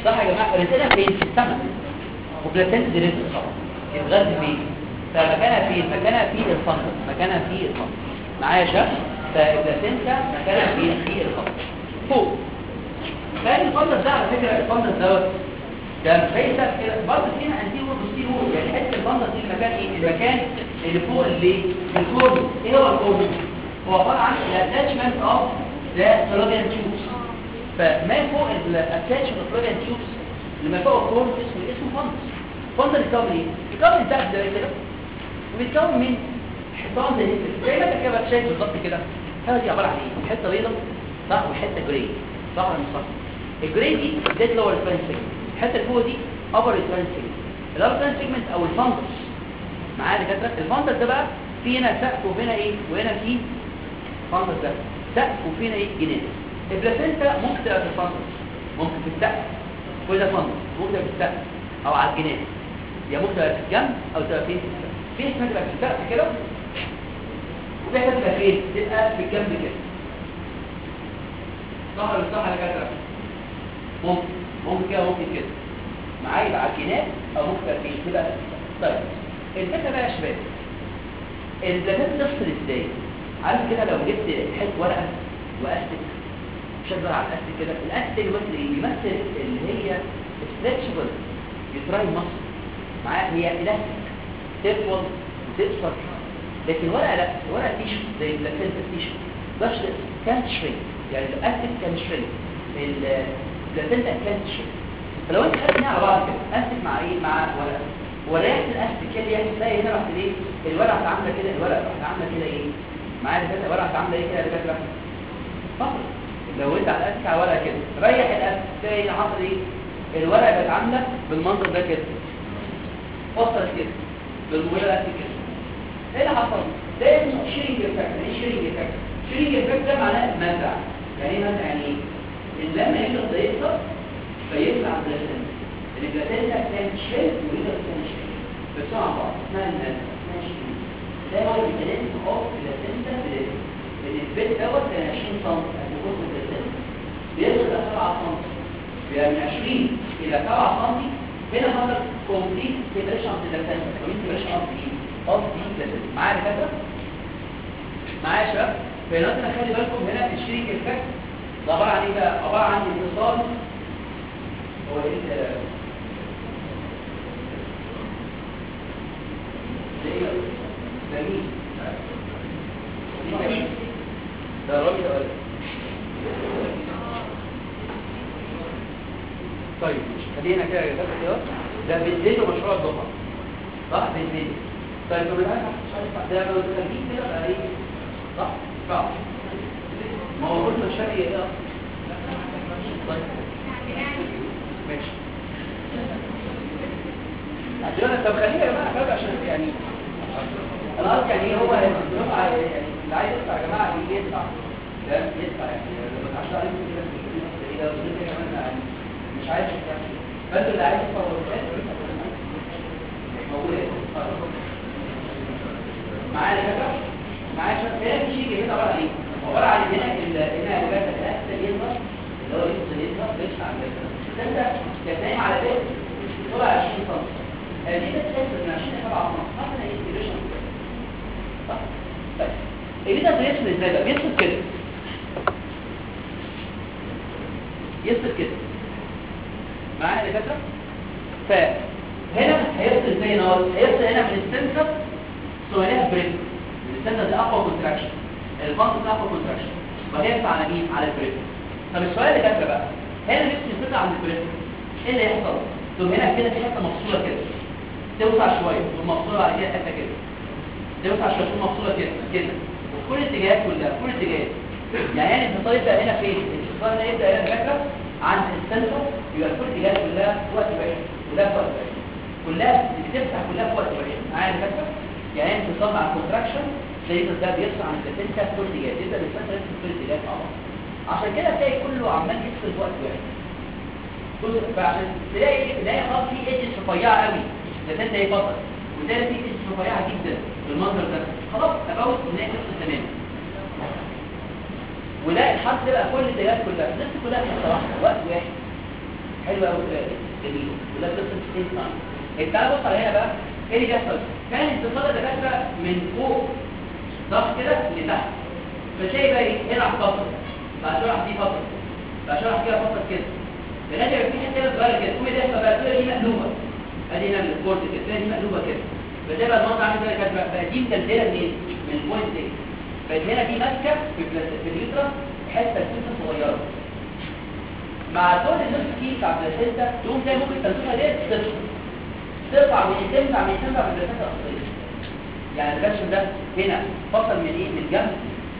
صح يا جماعه الرساله فين في السماء وبلاتنت دي رزق طبعا الغاز فين فمكانها فين مكانها في الفندق مكانها في الفندق معايا يا شباب فالبلاتنتا مكانها فين في الفندق فوق فاهم الفندق ده على فكره الفندق دوت ده زي ده كده برضه فينا انتيرو بوستيرو يعني حته الفندق دي المكان ايه المكان اللي فوق اللي الكورد ايه هو الكورد هو عباره عن الاتاتشمنت اوف ذا سلوبيان تيوبس فما فوق الاتاتشمنت اوف سلوبيان تيوبس لما فوق الكورد اسمه اسمه فندق فندق يتكون ايه يتكون تحت زي كده وبيتكون من حيطان زي كده زي ما انت كده شايف بالظبط كده الحته دي عباره عن ايه حته بيضاء صح وحته جراي صح ولا مش صح الجراي دي ده لور سبان سيجمنت الحته اللي فوق دي ابر سبان سيجمنت الابر سبان سيجمنت او الفندس معايا دكاتره الفندس ده بقى في هنا سقف وهنا ايه وهنا في فندس ده سقف وفي هنا ايه جنين البلاسينتا ممكن تبقى في الفندس ممكن في السقف وده فندس ممكن تبقى في السقف او على الجنين يا ممكن تبقى في الجنب او تبقى فين في اسمها تبقى في السقف كده وفي حته تبقى فين تبقى في الجنب كده صح ولا مش صح يا دكاتره ممكن ممكن كده ممكن كده معايا يبقى على الجناب او ممكن تبقى فين تبقى طيب الفكره بقى يا شباب البلاتات تفصل ازاي عارف كده لو جبت حته ورقه واستك شغل على الاستك كده الاستك يمثل ايه يمثل اللي هي ستريتشبل يتراي مصر معايا هي الاستيك تطول وتقصر لكن ورقه لا ورقه تيشو زي البلاتات تيشو بس كانت شريك يعني الاستك كان شريك البلاتات كانت شريك فلو انت خدتني على بعض كده استك مع ايه مع ورقه ورقه الاستك كده يعني تلاقي هنا رحت ايه الورقه بتاع عامله كده الورقه بتاع عامله كده ايه معايا كده الورقه بتاع عامله ايه كده اللي كده فقط لو انت على الاستك على ورقه كده ريح الاستك تلاقي هنا حصل ايه الورقه بقت عامله بالمنظر ده كده وصلت كده بالمويه الاستك كده ايه اللي حصل ده اسمه شيرنج افكت ايه شيرنج افكت شيرنج افكت ده معناه مزع يعني ايه مزع يعني ايه لما يقدر ده يكسر فيطلع بلاسنتا البلاسنتا كان شيل ويقدر كان شيل بس مع بعض اسمها المزع اسمها شيل ده هو الميكانيزم اوف بلاسنتا بلاسنتا البيت دوت كان 20 سم قد قوس البلاسنتا بيصل ل 7 سم بيبقى من 20 الى 7 سم هنا حصل كومبليت سيبريشن اوف البلاسنتا كومبليت سيبريشن اوف دي اوف دي بلاسنتا معايا يا دكاتره معايا يا شباب فهنا خلي بالكم هنا الشريك افكت ده عباره عن ايه بقى عباره عن اتصال هو ايه جميل ده راجل ولا طيب خلينا كده يا جماعه كده ده بالليل مشروع الضحى صح بالليل طيب طب الان ده لو تخليه كده بقى ايه صح صح ما هو قلنا الشرقي ايه طيب ماشي عشان طب خلينا يا جماعه كده عشان يعني انا قصدي يعني ايه هو يعني اللي عايز يدفع يا جماعه يجي يدفع ده يدفع يعني عشان عليكم كده اذا وصلت كمان يعني مش عايز يدفع بس اللي عايز يدفع هو موجود معايا كده معايا شويه كلام شيء كده عباره عن ايه عباره عن هنا هنا اللي بقى الاسد يظهر اللي هو يفصل يظهر بيطلع عن كده انت كان على بيت طلع 20 سم دي بتحس من 20 ل 7 سم مثلا انسبيريشن صح طيب اللي ده بيفصل ازاي بقى بيفصل كده يفصل كده معايا يا دكاتره فهنا هيفصل ازاي نار هيفصل هنا من السنسر سواليها بريك السنسر ده اقوى كونتراكشن الباص ده اقوى كونتراكشن وهيرفع على مين على البريك طب السؤال اللي جاي بقى هنا نفسي تطلع عند البريك ايه اللي يحصل طب هنا كده في حته مفصوله كده توسع شويه ثم مفصوله بعد كده حته كده توسع شويه ثم مفصوله كده كده وفي كل الاتجاهات كلها في كل الاتجاهات يعني يعني الانفصال يبدا هنا فين الانفصال هنا يبدا هنا فاكره عند السنسور يبقى كل الاتجاهات كلها في وقت بعيد كلها في وقت بعيد كلها بتفتح كلها في وقت بعيد معايا فاكره يعني انفصال مع الكونتراكشن زي ده بيفصل عن البلاتينتا في كل اتجاه يبدا السنسور يفصل في كل اتجاه مع بعض عشان كده تلاقي كله عمال يفصل في وقت واحد جزء فعشان تلاقي تلاقي خلاص في ايدجز رفيعه قوي البلاتينتا هي فصل وتلاقي في ايدجز رفيعه جدا بالمنظر ده خلاص ابوت نلاقي نفس تماما ولا الحرف تبقى كل الاتجاهات كلها الناس كلها في واحده وقت واحد حلو قوي جميل ولا بتفصل ستين ساين انت تعالى بص على هنا بقى ايه اللي بيحصل كان انتصال الدكاتره من فوق ضغط كده لتحت فتلاقي بقى ايه هنا هتفصل بعد شويه دي فصل بعد شويه كده فصل كده فلاقي في حته كده صغيره كده كل ده بقى كده دي مقلوبه ادي هنا الكورت كده دي مقلوبه كده فتلاقي بقى المنطقه عامله زي كده بقى دي مدلدله منين من البوينت دي بقت هنا دي ماسكه في في اليوترس حته سنه صغيره مع طول النص دي بتاع البلاسينتا تقوم زي ممكن تنسوها ديت تطلع تطلع من تنفع من تنفع من البلاسينتا الاصليه يعني الرسم ده هنا فصل من ايه من جنب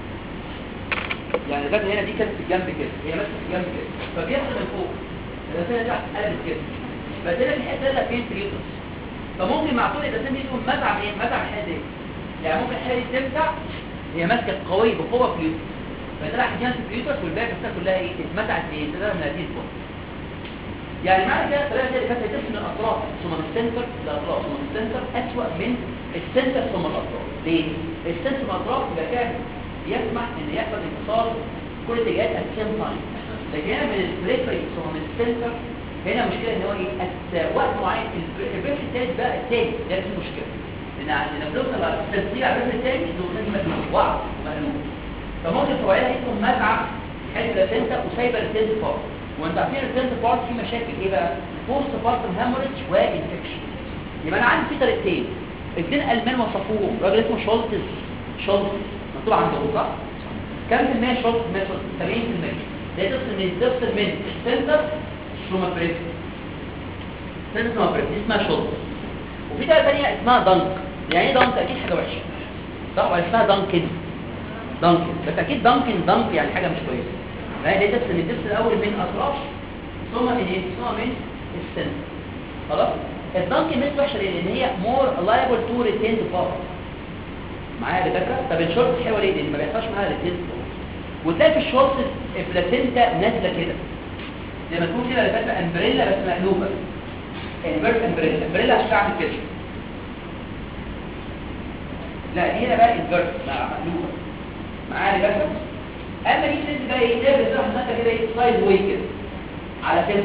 يعني البلاسينتا هنا دي كانت في الجنب كده هي ماسكه في الجنب كده فبيحصل من فوق البلاسينتا تحت قلبت كده بس هنا في حته لها فين في اليوترس فممكن مع طول البلاسينتا دي تقوم مزعم ايه مزعم الحته دي يعني ممكن الحته دي تنفع هي ماسكه قويه بقوه في اليوترس فطلع جنس اليوترس والباقي بتاعتها كلها ايه اتمتعت بايه تقدر من هذه الفوق يعني معنى كده الطريقه دي اللي كانت تقسم الاطراف ثم من السنتر للاطراف ثم من السنتر اسوأ من السنتر ثم الاطراف ليه السنتر ثم الاطراف يبقى كامل يسمح ان يحصل انفصال كل اتجاهات ات سيم تايم لكن هنا من البريفري ثم من السنتر هنا مشكله ان هو ايه at وقت معين البريفري الثالث بقى الثاني ده في مشكله لان عندنا بنوصل على التسليع البريفري الثاني انه لازم مقلوب وعد مقلوب فممكن تبقى هيكون مزعم حته لاسنتا وسايبه التنت بارت وانت عارفين التنت بارت فيه مشاكل ايه بقى بوست بارتم هاموريج وانفكشن يبقى انا عندي في طريقتين اثنين المان وصفوهم راجل اسمه شولتز شولتز مكتوب عندهم صح كم في المية شولتز ميثود 70% ده تفصل من تفصل من السنتر ثم بريف سنتر ثم بريف دي اسمها شولتز وفي طريقه ثانيه اسمها دانك يعني ايه دانك اكيد حاجه وحشه صح ولا اسمها دانكن دانكن بس اكيد دانكن دانك يعني حاجه مش كويسه ما هي تفصل الدبس الاول من اطراف ثم من ايه ثم من السن خلاص الدانكن مش وحشه ليه؟ لان هي مور لايبل تو ريتين باور معايا دكاتره طب الشورت حلوه ليه لان ما بيحصلش معاها ريتين وتلاقي في الشورت البلاسينتا نازله كده زي ما تكون كده اللي امبريلا بس مقلوبه انفيرت امبريلا امبريلا عشان تعمل كده لا دي هنا بقى انفيرت مقلوبه معايا دكاتره اما دي تنزل بقى ايه ده بتروح مثلا كده ايه سايد واي كده على كده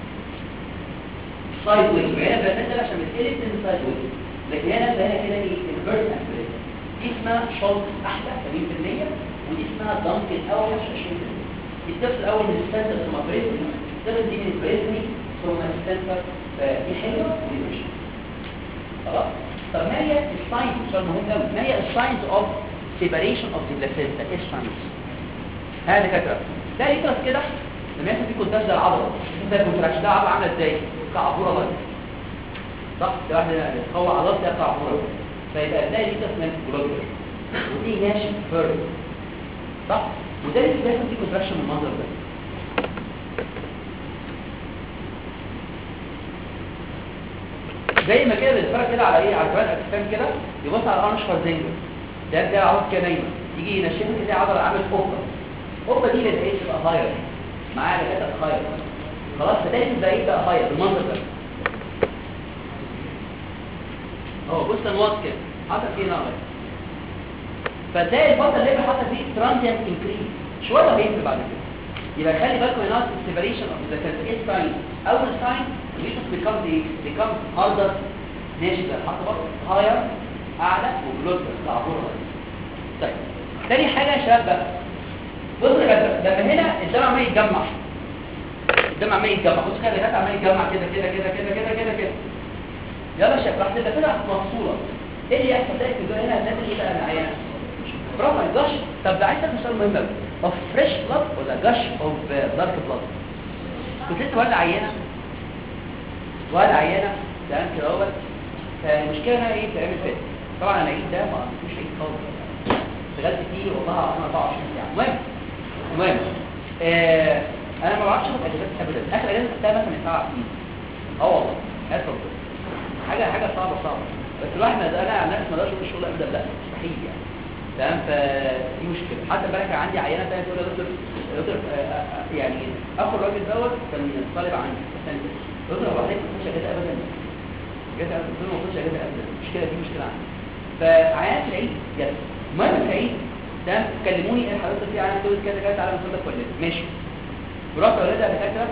سايد واي يبقى هنا بتنزل عشان بتقلب تنزل سايد واي لكن هنا هنا كده ايه انفيرت امبريلا دي اسمها شولت احلى 70% ودي اسمها دانكن اوحش 20% دي التفصل الاول من السنتر ثم بريزمي التفصل دي من البريزمي ثم السنتر فدي حلوه ودي وحشه خلاص طب ما هي الساينس سؤال مهم قوي ما هي الساينس اوف سيبريشن اوف ذا بلاسينتا ايه الساينس هذا كده ده يدرس كده لما يحصل فيه كونتاج ده العضله ده كونتراكشن ده عضله عامله ازاي كعبوره بس صح ده واحده تقوى عضلات ده كعبوره فيبقى تلاقي دي اسمها جلوبولار ودي ناشف فيرد صح وده اللي بيحصل فيه كونتراكشن من المنظر ده زي ما كده بيتفرج كده على ايه على كمان اجسام كده يبص على ارنش فارزينجر ده ده عضله كده نايمه يجي ينشفها كده عضله عامله قبه القبه دي اللي بقيت تبقى هاير معاها كده هاير خلاص فده يبقى ايه بقى هاير بالمنظر ده اهو بص الواط كده حاطط فيه نقط فتلاقي البطل اللي حاطط فيه ترانزيانت انكريز شويه بينزل بعد كده يبقى خلي بالكم هنا السيبريشن اوف ذا كانت ايه ساين اول ساين الليتس بيكمز ايه بيكمز هاردر ناشف حط بطل هاير اعلى وبلوتر تعبره طيب تاني حاجه يا شباب بقى بص يا جدع لما هنا الدم عمال يتجمع الدم عمال يتجمع بص كده الدم عمال يتجمع كده كده كده كده كده كده كده يلا يا شباب راح تبقى كده مفصوله ايه اللي يحصل تلاقي في هنا هتلاقي ايه بقى معايا برافو عليك جش طب ده عايز اسال سؤال مهم قوي اوف فريش بلاد ولا جش اوف دارك بلاد كنت لسه ولا عينه ولا عينه تمام كده اهوت فالمشكله انها ايه تعمل فين طبعا انا عيد ده ما مش عيد خالص اشتغلت فيه والله العظيم 24 ساعه المهم المهم آه انا ما بعرفش اخد اجازات ابدا اخر اجازه خدتها مثلا من سبع سنين اه والله اسف حاجه حاجه صعبه صعبه بس الواحد ما انا عن نفسي ما اقدرش اقول الشغل ابدا لا مستحيل يعني تمام فدي مشكله حتى امبارح كان عندي عيانه ثانيه تقول لي يا دكتور يا دكتور آه، آه، يعني اخو الراجل دوت كان طالب عندي في السنه دي قلت له هو حضرتك ما تاخدش اجازه ابدا اجازه ابدا قلت له ما تاخدش اجازه ابدا المشكله دي مشكله عندي فعيانه في العيد جت المهم في العيد ده كلموني ايه حضرتك في عيانه تقول كذا كذا تعالى نصلي لك ولا ماشي رحت اولادها دكاتره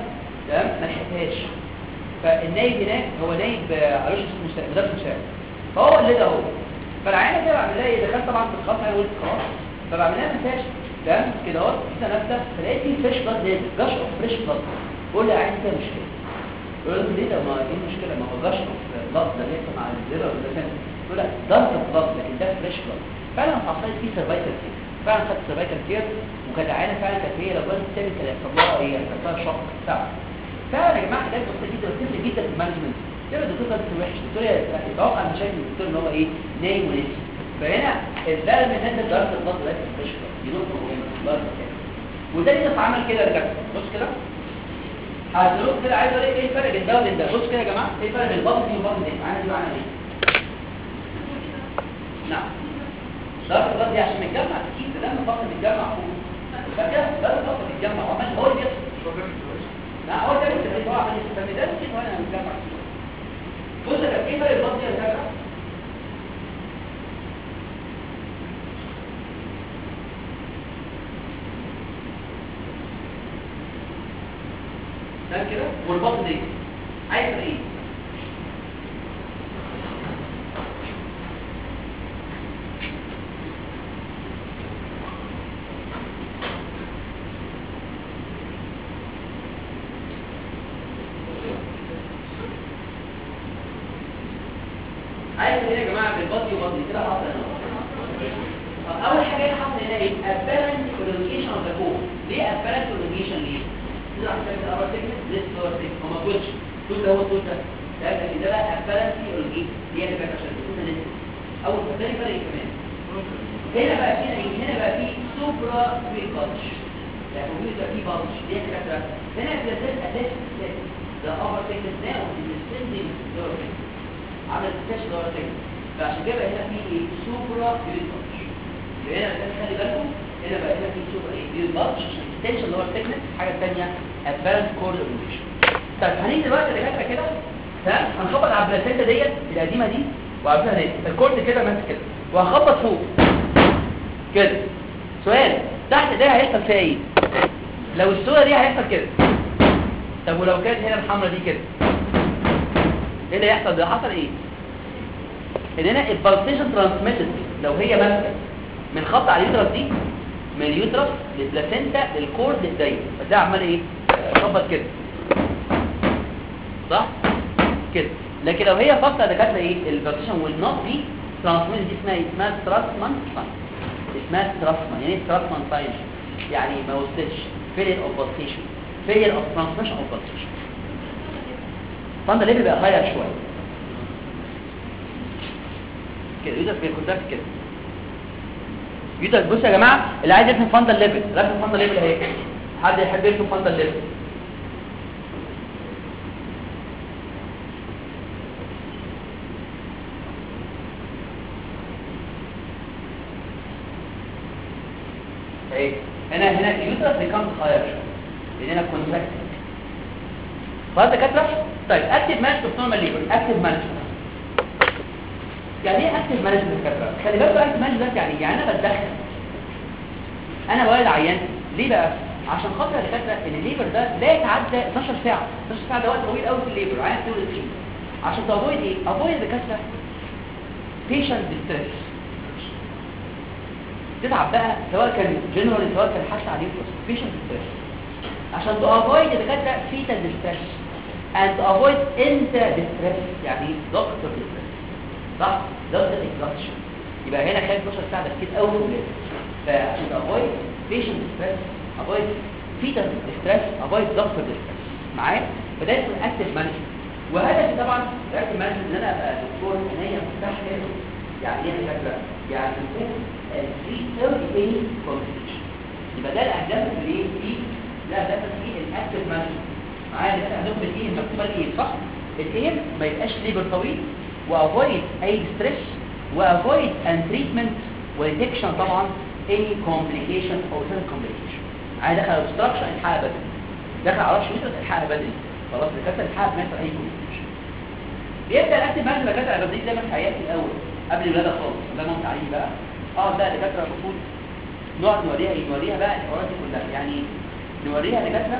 تمام ما لحقتهاش فالنايب هناك هو نايب عروش مدرس مساعد فهو اللي ده هو فالعينه كده بعمل لها ايه دخلت طبعا في الخط انا قلت خلاص فبعمل لها مساج تمام كده اهو كده نفسها فلقيت في فريش بلاد نازل جاش اوف فريش بلاد بقول لها عايز فيها مشكله يقول له ليه ده ما ايه المشكله ما هو جاش اوف بلاد ده لسه مع الزر ولا كان يقول لك دارك بلاد لكن ده فريش بلاد فعلا حصلت فيه سيرفايكال كير فعلا خدت سيرفايكال كير وكانت عينه فعلا كانت هي لو كانت تاني كان هيحصل لها ايه هيحصل لها شوك بتاع فعلا يا جماعه حاجات بسيطه جدا بتفرق جدا في المانجمنت ترى الدكتور ده وحش الدكتور يتوقع مشاكل الدكتور ان هو ايه نايم ونسي فهنا البلد من الناس اللي درجه الضغط بس مش دي نقطه مهمه درجه كده وده اللي اتعمل كده يا جماعه بص كده هتروح كده عايز اقول لك ايه الفرق بين ده وبين ده بص كده يا جماعه ايه الفرق بين البطن دي والبطن دي معانا دي معانا دي نعم درجه الضغط دي عشان نتجمع اكيد ده لما البطن بيتجمع فوق فكده ده البطن بيتجمع وعمال هو اللي بيحصل لا هو ده اللي هو عمال يستمر ده كده وانا متجمع بص يا ايه فرق البطن يا جماعه تمام كده والبطن دي عايز ايه عايز ايه يا جماعه بالبطن وبطن كده حاطط هنا اول حاجه هنا حاطط هنا ايه apparent prolongation of the core ليه apparent prolongation ليه كده عشان كده اول سيجمنت ليس لور سيجمنت وما تقولش تقول ده هو تقول ده ده لكن ده بقى apparent prolongation دي اللي بقى عشان تكون لسه اول ثاني فرق إيه كمان هنا بقى في ايه هنا بقى في سوبرا بريكاتش يعني موجود بقى في بالش دي كده هنا في الاساس اساس ده اول سيجمنت ناو descending lower segment عمل ستاش لور سيجمنت فعشان كده بقى هنا في ايه سوبرا بريكاتش يبقى هنا بس خلي بالكم هنا بقى هنا في سوبر ايه بريكاتش عشان التنشن اللي هو السيجمنت الحاجه الثانيه apparent core illumination طيب هنيجي دلوقتي دكاتره كده تمام هنخبط على البلاسينتا ديت القديمه دي وعارفها ديت الكورد كده ماسك كده وهخبط فوق كده سؤال تحت ده هيحصل فيها ايه لو الصوره دي هيحصل كده طب ولو كانت هنا الحمراء دي كده ايه اللي هيحصل ده حصل ايه ان هنا البلسيشن ترانسميتد لو هي ماسكه من خط على اليوترس دي من اليوترس للبلاسينتا للكورد للدايره فده عمال ايه خبط كده صح كده لكن لو هي فاصله دكاتره ايه البلسيشن والنوت دي ترانسميت دي اسمها ايه اسمها ستراسمان ساين اسمها ستراسمان يعني ايه ستراسمان ساين يعني ما وصلتش فيلير اوف بلسيشن فيلير اوف ترانسميشن اوف بلسيشن فانت ليه بيبقى هاير شويه كده يوتر بيكون ده كده يوتر بص يا جماعه اللي عايز يفهم فاندل ليفل ركز فاندل ليفل اهي حد يحب يفهم فاندل ليفل ايه هنا هنا اليوتر بيكمز هاير لان هنا كونتراكت فهذا دكاتره طيب اكتب مانجمنت اوف نورمال ليبر اكتب مانجمنت يعني ايه اكتب مانجمنت دكاتره خلي بالكم اكتب مانجمنت يعني إيه؟ يعني انا بتدخل انا بولد عيان ليه بقى عشان خاطر يا دكاتره ان الليبر ده لا يتعدى 12 ساعه 12 ساعه ده وقت طويل قوي في الليبر عيان تولد فيه عشان تافويد ايه افويد دكاتره بيشنت ديستريس تتعب بقى سواء كان جنرال سواء كان حتى عليه بيشنت ديستريس عشان تو افويد دكاتره فيتال ديستريس and to avoid inter distress يعني دكتور distress صح دكتور exhaustion يبقى هنا خلال 12 ساعه ده كتير قوي ولاد فعشان to avoid patient distress avoid fetal distress avoid doctor distress معايا فده اسمه active management وهدفي طبعا active management ان انا ابقى دكتور عنايه مفتاح حلو يعني ايه فكره يعني يكون 330 complication يبقى ده الاهداف اللي ايه دي الاهداف اللي الاكتيف مانجمنت معايا اللي احنا عندهم الايه مكتوبه الايه صح الايه ما يبقاش ليبر طويل وافويد اي ستريس وافويد ان تريتمنت وديتكشن طبعا اي كومبليكيشن او سيل كومبليكيشن عايز دخل اوبستراكشن الحقها بدري دخل على رش يوترس الحقها بدري خلاص الكسر الحقها ما يحصل اي كومبليكيشن بيبدا الاكتيف مانجمنت دكاتره الرضيع دايما في حياتي الاول قبل الولاده خالص ده ما عليه بقى اه ده دكاتره المفروض نقعد نوريها ايه نوريها بقى الحوارات دي كلها يعني نوريها دكاتره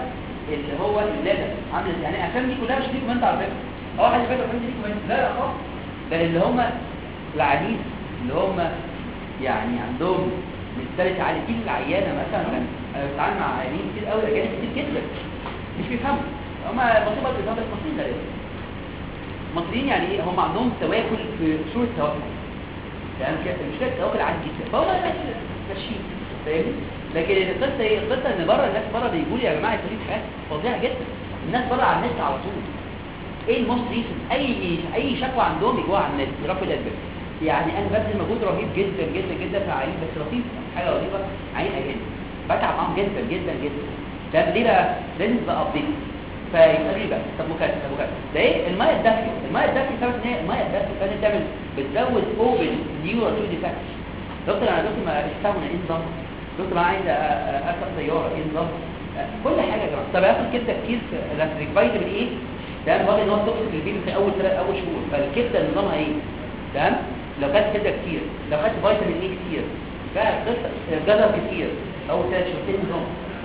اللي هو الولاده عامله ازاي يعني الافلام دي كلها مش ليكم انت على فكره هو حد فاكر الافلام دي ليكم انت لا لا خالص ده اللي هم العديد اللي هم يعني عندهم نسبه عاليه دي العيانه مثلا كان انا بتعامل مع عيانين كتير قوي اجانب كتير جدا مش بيفهموا هم مصيبه بيفهموا بس مصريين ده مصريين يعني ايه هم عندهم تواكل في صوره تواكل يعني مش كده تواكل عادي جدا فهو ماشيين فاهمني لكن القصه ايه القصه ان بره الناس بره بيقولوا يا جماعه التدريب حاجات فظيعه جدا الناس بره على النت على طول ايه الموست ريسنت اي اي شكوى عندهم يجوها على النت رفع الادب يعني انا ببذل مجهود رهيب جدا جدا جدا في عيين بس لطيف حاجه لطيفه عيين اجانب بتعب معاهم جدا جدا جدا ده ليه بقى لازم تبقى ابديت فيبقى ليه بقى طب مكافاه طب مكافاه ده ايه الميه الدافيه الميه الدافيه سبب ان هي الميه الدافيه كانت بتعمل بتزود اوبن نيورال تو ديفكت دكتور انا دكتور ما استغنى ايه نظام دكتور انا عايز اركب طياره ايه نظام كل حاجه يا جماعه طب اخد كبده كتير في فيتامين ايه تمام واضح ان هو توكسيك للبيبي في اول ثلاث اول شهور فالكبده نظامها ايه تمام لو خدت كبده كتير لو خدت فيتامين ايه كتير فقصه جزر كتير اول ثلاث شهور ايه نظام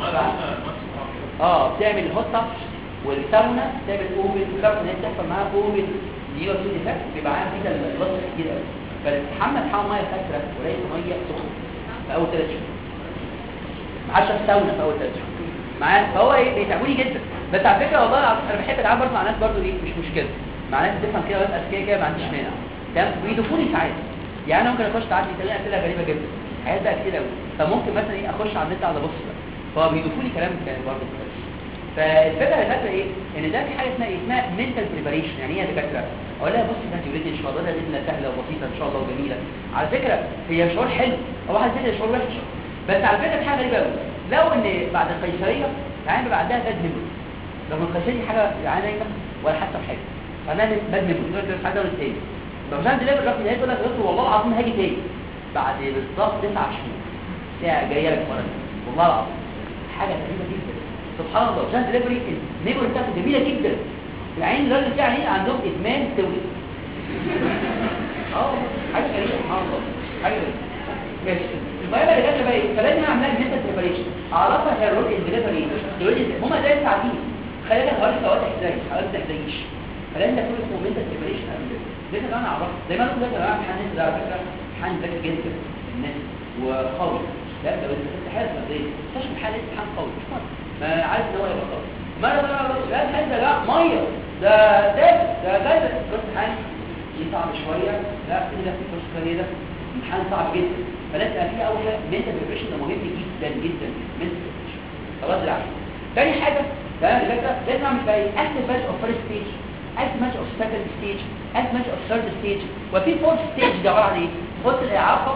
اه بتعمل هوت تاتش والساونا بتعمل اوبن وكارت ان هي بتحصل معاها اوبن دي تو ديفكت بيبقى معاها كده البلس كتير قوي فتتحمل حمام ميه فاكره وليس ميه سخنه في اول ثلاث شهور ما عادش الساونا في اول ثلاث شهور معايا فهو ايه بيتعبوني جدا بس على فكره والله انا بحب العب برضه مع ناس برضه ايه مش مشكله مع ناس بتفهم كده ناس اذكياء كده ما عنديش مانع تمام بيضيفوني ساعات يعني انا ممكن اخش تعدي كلام اسئله غريبه جدا حاجات بقى كتير قوي فممكن مثلا ايه اخش على النت على ابص بقى فبيضيفوا لي كلام كان برضه كويس فالفكره يا دكاتره ايه ان ده في حاجه اسمها ايه اسمها منتال بريباريشن يعني ايه يا دكاتره اقول لها بصي ده دي ان شاء الله ده ليله سهله وبسيطه ان شاء الله وجميله على فكره هي شعور حلو هو واحد كده شعور وحش بس على فكره في حاجه غريبه قوي لو ان بعد القيصريه يعني بيبقى عندها باد ميموري لو القيصريه دي حاجه يعني نايمه ولا حاسه بحاجه فنعمل باد ميموري نقول لك حاجه ولا تاني لو مش عندي ليفل رقم يقول لك دكتور والله العظيم هاجي تاني بعد بالظبط تسع شهور ساعه جايه لك مره والله العظيم حاجه غريبه جدا سبحان الله عشان دليفري الميموري بتاعته جميله جدا العين الراجل بتاع هنا عندهم ادمان تولد اه حاجه غريبه سبحان الله حاجه غريبه ماشي المهم اللي جت بقى ايه فلازم اعمل لها منتال بريباريشن اعرفها هي الروت الدليفري تقول لي هما ده ساعتين خلينا حوالي سواء تحتاج حوالي تحتاجيش فلازم تكون اسمه منتال بريباريشن قبل كده لازم انا اعرفها زي ما انا قلت لك يا جماعه امتحان ده على فكره امتحان ذكي جدا الناس وقوي لا لو انت كنت حاسس بايه مش امتحان امتحان قوي مش مهم ما عارف ان هو يبقى قوي ما انا بقى لا الحاجه ده لا ميه ده ده ده ده ده امتحان دي صعب شويه لا كده في فرصه كده ده امتحان صعب جدا فلازم يبقى فيه اول حاجه منتال بريبريشن ده مهم جدا جدا منتال بريبريشن خلاص العشاء تاني حاجه تمام الفكره لازم اعمل بقى اكتف ماتش اوف فيرست ستيج اكتف ماتش اوف سكند ستيج اكتف ماتش اوف ثيرد ستيج وفي فورث ستيج ده عباره عن ايه؟ قلت الاعاقه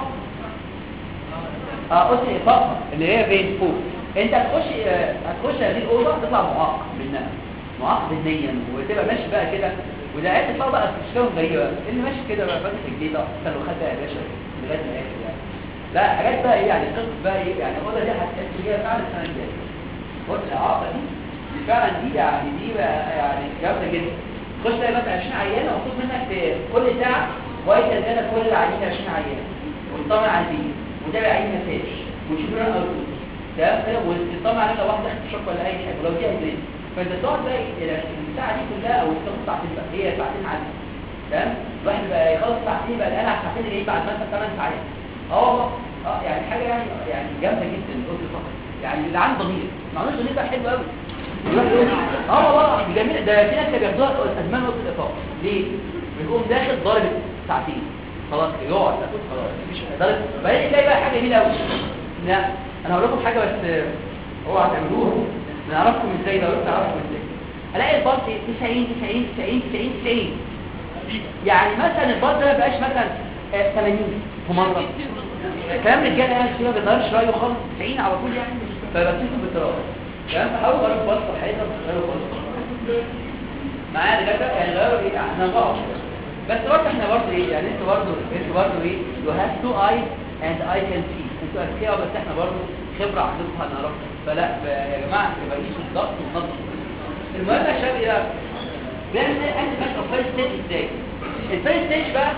اه قلت الاطاقه اللي هي بين فوق انت هتخش آه، هتخش هذه الاوضه تطلع معاق منها معاق ذهنيا وتبقى ماشي بقى كده وده عيال تطلع بقى تشتغل غريبه اللي ماشي كده بقى فاتح جديده انت لو خدها يا باشا لغايه الاخر يعني لا حاجات بقى ايه يعني قصه بقى ايه يعني الاوضه دي هتحس بيها فعلا السنه الجايه قلت الاعاقه دي دي فعلا دي يعني دي بقى يعني جامده جدا خش تلاقي مثلا 20 عيانه المفروض منك ت- كل ساعه كويس ان كل العيانين 20 عيانه وتطمن على البيت وتابع اي مساج وتشوف لها اوتبوت ده كده وتطمن عليها لو واحده اخت شوك ولا اي حاجه ولو دي هيدريس فانت تقعد بقى ال- الساعه دي كلها او تاخد ساعتين بقى هي ساعتين عادي تمام الواحد بقى يخلص ساعتين بقى قال على الساعتين اللي جايين بعد مثلا 8 ساعات اه والله اه يعني حاجه يعني يعني جامده جدا قلت فقط يعني اللي عنده ضمير ما عندوش ضمير بقى حلو قوي يروح يقول اه والله دي جميله ده في ناس بياخدوها ازمان وقت الاطاقه ليه؟ بيقوم داخل ضارب ساعتين خلاص يقعد تاخد خلاص مفيش ضارب بعدين تلاقي بقى حاجه جميله قوي لا انا هقول لكم حاجه بس آه، اوعى تعملوها نعرفكم ازاي لو تعرفكم ازاي الاقي الباص 90 90 90 90 90 يعني مثلا الباص ده ما بقاش مثلا آه، 80 في مره كلام رجاله يعني كده ما بيغيرش رايه خالص 90 على طول يعني فبكتبه بالتراث كلام فحاول غير الباص حقيقه غير الباص معايا دكاتره يعني غيروا ايه احنا نقع بس برضه احنا برضه ايه يعني انتوا برضه انتوا برضه ايه you have two eyes and I can see انتوا اذكياء بس احنا برضه خبره عندكم هنعرف فلا ف- يا جماعه تبقى قيسوا الضغط والنبض المهم يا شباب ايه بقى؟ بيعمل ايه انت ماشي في الفيرست ستيج ازاي الفيرست ستيج بقى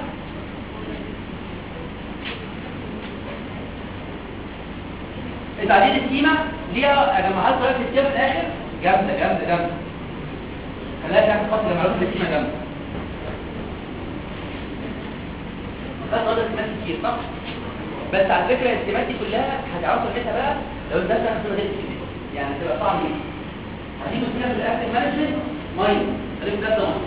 بعدين السيما ليها يا جماعه طريقه السيما في الاخر جامده جامده جامده خليها تعمل خط لمعلومه الاسم جامده بس اقدر اسمها كتير صح بس على فكره السمات دي كلها هتعرفوا قيمتها بقى لو انت هتاخد غير السمات يعني هتبقى صعب جدا هتيجي فيها في الاكل مانجمنت ميه خليك ده ميه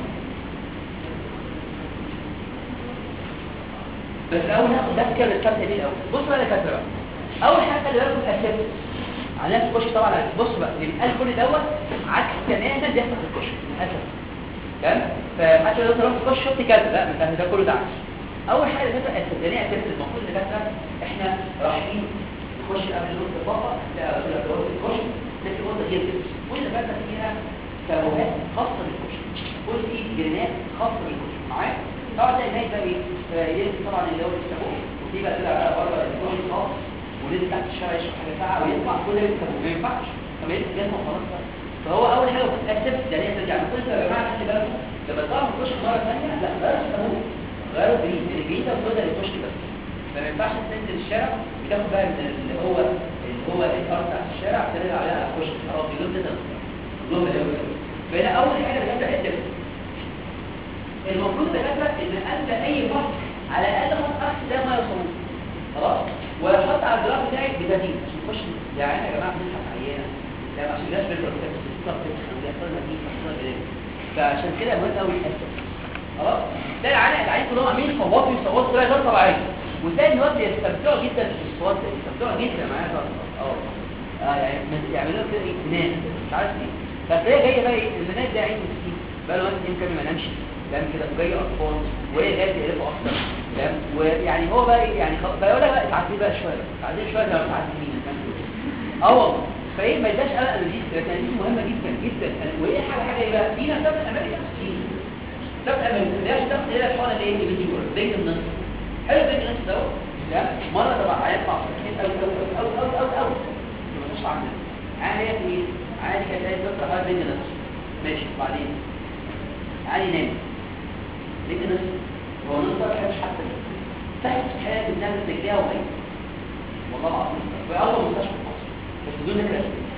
بس الاول ناخد ده كده الثالثه دي الاول بص بقى يا دكاتره بقى اول حاجه اللي بالكم اساس على الكشك طبعا بص بقى اللي قال كل دوت عكس تماما بيحصل في الكشك للاسف تمام فحتى لو رحت الكشك شفت كذا لا مش ده كله ده عكس اول حاجه اللي كانت الاساسيه اساس المفروض اللي كانت احنا رايحين نخش قبل الوقت فقط لا قبل الوقت الكشك لكن الوقت غير كده كل ماده فيها تابوهات خاصه بالكشك كل في جرينات خاصه بالكشك معايا طبعا ده الناس بقى ايه يلبس طبعا اللي هو التابوه وفي بقى طلع بقى بره الكشك خاص ونزل تحت الشارع يشرب حاجه ساعه ويطلع كل ده يكتبه ما ينفعش طب يلبس جزمه وخلاص بقى فهو اول حاجه بتتاكد ده ليه ترجع قلت يا جماعه خلي بالكم لما تطلع من الكشك مره ثانيه لا غير التابوه غيروا جرين الجرين ده بتقدر الكشك بس فما ينفعش تنزل الشارع بتاخد بقى من اللي هو اللي هو الارض تحت الشارع ترجع عليها كشك خلاص بيقول ده لهم الاول فهنا اول حاجه بتبدا الدم المفروض دكاتره ان انت اي فحص على الاقل خط اخس ده ما يوصلوش خلاص وحط على الجراف بتاعك بدليل عشان تخش يعني يا جماعه بنضحك عيانه يعني عشان الناس بتقدر تكتب بيحصل نتيجه بيحصل جديد فعشان كده مهم قوي الاساس خلاص ده العيان العيان كلهم عاملين يصوتوا يصوتوا بطريقه غير طبيعيه وتلاقي الواد بيستمتعوا جدا بالصوت ده بيستمتعوا جدا معايا اه اه يعني يعملوا كده ايه بناء مش عارف ايه فتلاقي جايه بقى ايه البنات ده عين مسكين بقى له وقت يمكن ما نامش تمام كده وجاي اطفال وهي جايه تعرفه اكتر تمام ويعني هو بقى ايه يعني خلاص بقى يقول لك بقى اتعدي بقى شويه اتعدي شويه لو اتعدي مين اه والله فايه ما يداش قلق الريسك لكن دي مهمه جدا جدا وايه حاجه حاجه ايه بقى فينا سبب امريكا فين سبب امريكا ده سبب ايه الحوار اللي ايه اللي بيجي بين النص حلو بين النص ده لا مره طبعا هيطلع سكين او او او او او او مش عامل عادي هي ايه عادي كانت هي تطلع حوالي بين النص ماشي بعدين عادي نام بين النص هو النص ده مش حتى فاهم حياه الناس رجليها وميت والله العظيم في اول مستشفى في مصر بس بدون ذكر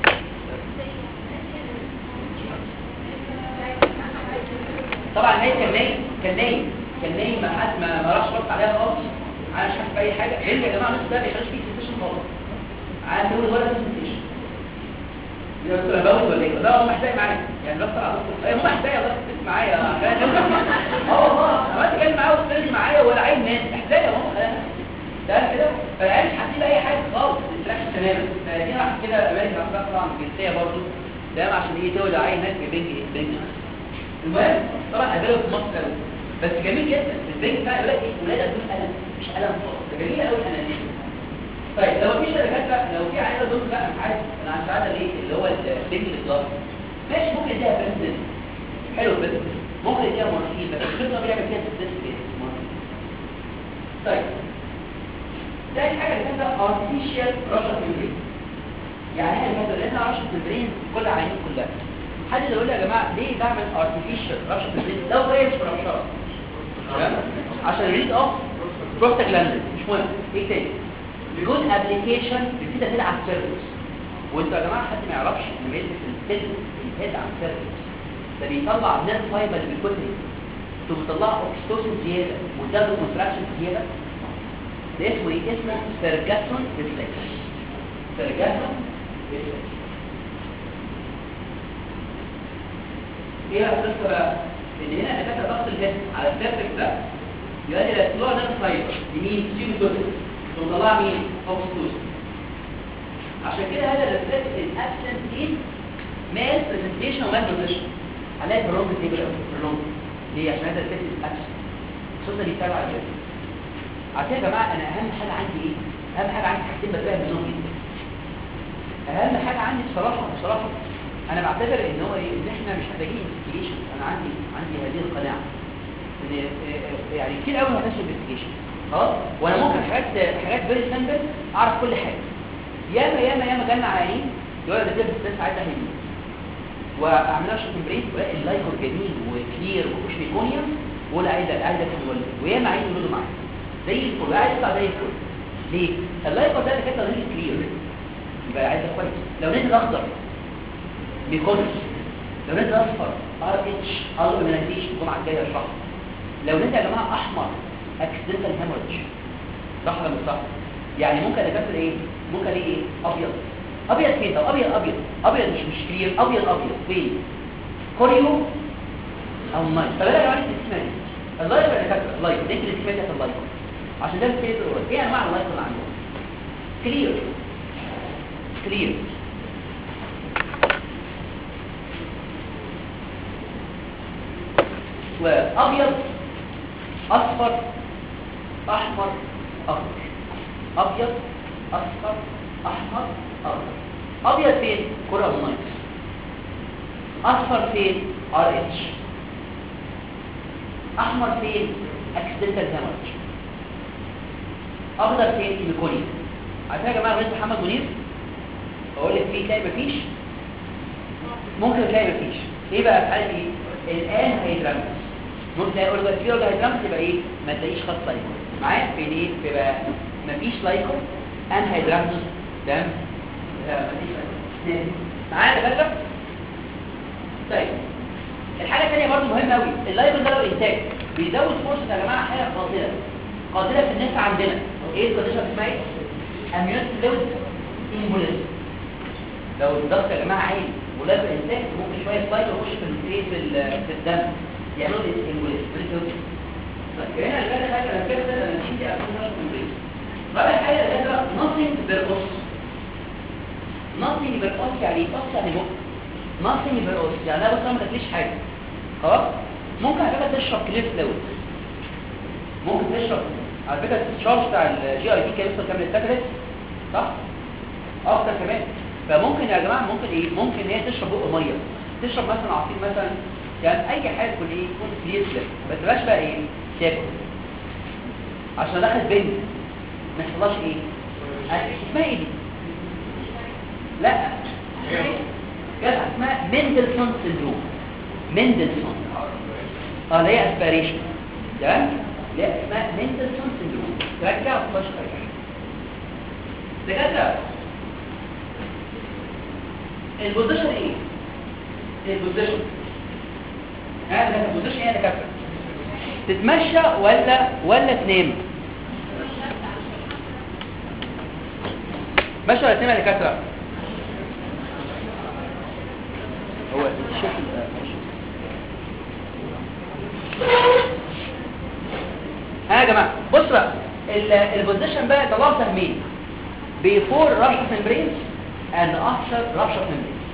طبعا هي كان نايم كان نايم كان نايم ما حد ما ما راحش بص عليها خالص انا مش حاسس باي حاجه لان يا جماعه النص ده ما بيخليش فيه سنسيشن خالص عايز تقول ولا سنسيشن يا دكتور باول ولا ايه لا هم احتاج معايا يعني بس على طول هم احتاج الله يستر معايا اه والله انا ما اتكلم معاه واسترجي معايا ولا عين ناس احتاج يا ماما ده كده فالعيال مش حاسين باي حاجه خالص الانتراكشن تماما فدي راح كده امريكا راح طبعا الجنسيه برضه ده عشان ايه تولد عين هناك بينج بينج المهم طبعا قابله في مصر قوي بس جميل جدا البينج بقى يقول لك ايه ولاده بدون الم مش الم خالص ده جميل قوي انا دي طيب لو في شركات بقى لو في عيله دول بقى مش عارف انا مش عارف ايه اللي هو البينج بالظبط ماشي ممكن اديها بريزنت حلو بريزنت ممكن اديها مورفين بس الخطه بيعمل كده بريزنت طيب تاني حاجة اللي كانت artificial رشة membrane يعني ايه المثل لان رشة membrane كل عينين كلها حد يقول لي يا جماعة ليه بعمل artificial رشة membrane لو هي مش رشة تمام عشان ريد اوف بروستاجلاندين مش مهم ايه تاني جود ابلكيشن بتبتدي تلعب سيرفيس وانتوا يا جماعة حد ما يعرفش ان بيلبس السيل بيهد على السيرفيس ده بيطلع نير فايبر بالكتري ثم بيطلع اوكسيتوسين زيادة وده كونتراكشن زيادة ده اسمه ايه اسمه فيرجاسون ريفلكس فيرجاسون ريفلكس ايه القصه بقى ان هنا دكاتره ضغط الجسم على السيرفكس ده يؤدي الى طلوع نيرف فايبر يمين سيوبيتوتس وطلع مين اوكسيتوسين عشان كده هذا الريفلكس الابسنت ان مال برزنتيشن ومال بوزيشن هنلاقي برونج تيبل او برونج ليه عشان هذا الريفلكس الابسنت خصوصا بيتابع على الجسم عشان يا جماعه انا اهم حاجه عندي ايه اهم حاجه عندي حاجتين بتفهم منهم جدا اهم حاجه عندي بصراحه بصراحه انا بعتبر ان هو ايه ان احنا مش محتاجين انفستيجيشن انا عندي عندي هذه القناعه ان يعني كتير قوي ما فيهاش انفستيجيشن خلاص وانا ممكن حاجات حاجات فيري سامبل اعرف كل حاجه ياما ياما ياما جالنا عيانين يقول لك ده بس عايز اهدي واعمل لها شوت بريد والاقي اللايكور جميل وكلير ومفيش ميكونيا ولا عايزه عايزه تولد وياما عايز يولدوا معايا زي الفل عايز يطلع زي الفل ليه اللايكر ده اللي كانت نزل كلير يبقى عايز كويس لو نزل اخضر ميكوزس لو نزل اصفر ار اتش الومينايزيشن الجمعه الجايه اشرح لو نزل يا جماعه احمر اكسيدنتال هيموريدج صح ولا مش صح يعني ممكن اكسر ايه ممكن الاقي ايه ابيض ابيض فين طب ابيض ابيض ابيض مش مش كلير ابيض ابيض فين كوريو او ماي طب انا عايز اسمها اللايف ولا كاتب اللايف ده اللي اسمها اللايف عشان ده الكلير ايه انواع اللايف اللي عندهم كلير كلير وابيض اصفر احمر اخضر ابيض اصفر احمر اخضر ابيض فين كره النايس اصفر فين ار اتش احمر فين اكسيدنتال هيموريدج اخضر فين ميكونيا عارفين يا جماعه رئيس محمد منير اقول لك فيه تلاقي مفيش ممكن تلاقي مفيش ايه بقى في حاله ايه الان هيدرامس ممكن تلاقي اورجا في اورجا هيدرامس يبقى ايه ما تلاقيش خط لايكو معايا في ايه بيبقى مفيش لايكو ان هيدرامس تمام لا مفيش لايكو معايا يا دكاتره طيب الحاجه الثانيه برضو مهمه قوي اللايكو ده لو انتاج بيزود فرصه يا جماعه حاجه قاتله قاتله في الناس عندنا ايه الكونديشن اسمها ايه اميون فلويد امبوليزم لو الضغط يا جماعه عالي ولا الانتاج ممكن شويه سلايد يخش في الايه في ال- في الدم يعملوا لي امبوليزم طيب هنا اللي انا حاجه انا كده انا دي اكون مش كومبليت رابع حاجه اللي هي nothing بالقص nothing بالقص يعني ايه قص يعني بق nothing بالقص يعني لا بس أنا ما تاكليش حاجه خلاص ممكن على فكره تشرب كلير فلويد ممكن تشرب على فكره الشارج بتاع الجي اي دي كان يوصل كام للتاكلت صح اكتر كمان فممكن يا جماعه ممكن ايه ممكن هي تشرب بق ميه تشرب مثلا عصير مثلا يعني اي حاجه تكون ايه تكون كلير فلويد ما تبقاش بقى ايه تاكل عشان دخل بنت ما يحصلهاش ايه اسمها ايه دي لا جدع اسمها مندلسون سيندروم مندلسون اه اللي هي اسبيريشن تمام لا اسمها مندلسون سيندروم ترجع وتخش ترجع دكاتره البوزيشن ايه البوزيشن هذا البوزيشن ايه يا دكاتره تتمشى ولا ولا تنام ماشي ولا تنام يا دكاتره هو الشيخ ها يا جماعه بص بقى البوزيشن بقى طلعوا سهمين before rush of membranes and after rush of membranes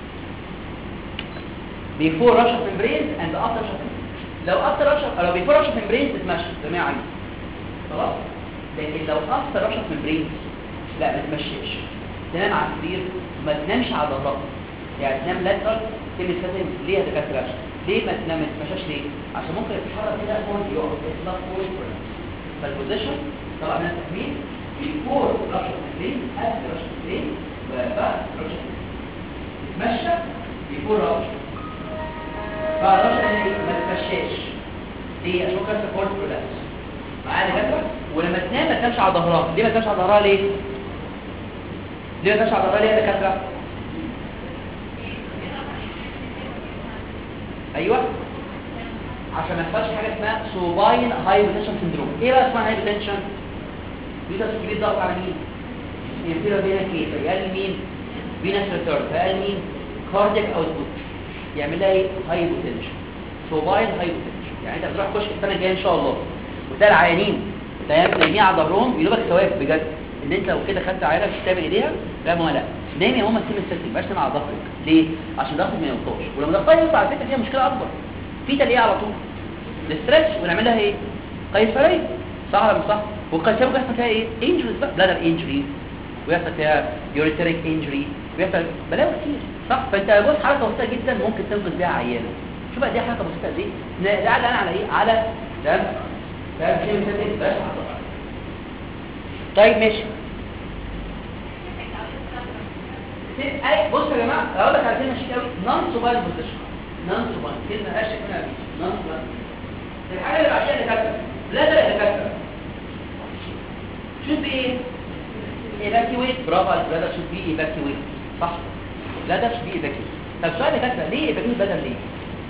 before rush of membranes and after rush of membranes لو after rush of لو before rush of membranes تتمشى زي عايز خلاص لكن لو after rush of membranes لا ما تمشيش تنام على السرير ما تنامش على ظهرك يعني تنام لاترال تلبس كاتم ليه يا دكاتره ليه ما تنام ما تمشاش ليه عشان ممكن يتحرك كده فوق يقع اسمها فوق فالبوزيشن طبعا من التكميل بيفور رش التمرين قبل رش التمرين وبعد رش التمرين تتمشى بيفور رش بعد رش التمرين ما تتمشاش ليه عشان كده سبورت كولابس معايا دكاتره ولما تنام ما تنامش على ظهرها ليه ما تنامش على ظهرها ليه ليه ما تنامش على ظهرها ليه يا دكاتره ايوه عشان ما يحصلش حاجه اسمها سوباين هايبوتنشن سندروم ايه بقى اسمها هايبوتنشن بيتا كبير ضغط على مين ينفيرو بينا كيف فيقل مين فينس ريتيرن فيقل مين كاردياك اوتبوت يعمل لها ايه هايبوتنشن سوباين هايبوتنشن يعني انت بتروح كشك السنه الجايه ان شاء الله وتلاقي العيانين تلاقيهم نايمين على ظهرهم يجيبك ثواب بجد ان انت لو كده خدت عينك تعمل ايديها لا ما لا نايم يا ماما سيب السيستم مبقاش نايم على ظهرك ليه عشان ضغطك ما يوطاش ولما ضغطها يوطى على فكره فيها مشكله اكبر في تلقيه على طول الاسترتش ونعمل لها ايه قيصريه صح ولا مش صح والقيصريه بيحصل فيها ايه انجريز بقى بلادر انجري ويحصل فيها يوريتريك انجري ويحصل بلاوي كتير صح فانت بص حركه بسيطه جدا ممكن تنقذ بيها عيانه شوف بقى دي حركه بسيطه دي ده على انا على ايه على تمام تمام شيء مثلا ايه بس طيب ماشي اي بص يا جماعه اقول لك على كلمه شيك قوي نون سوبايل بوزيشن نون سوبايل كلمه اشك منها نون سوبايل الحاجه اللي بعديها اللي كاتبه لا ده اللي كاتبه شوف ايه ايفاكيويت برافو على البلادر شوف بيه ايفاكيويت صح لا ده شوف بيه ايفاكيويت طب سؤال يا كاتبه ليه يبقى مين بدل ليه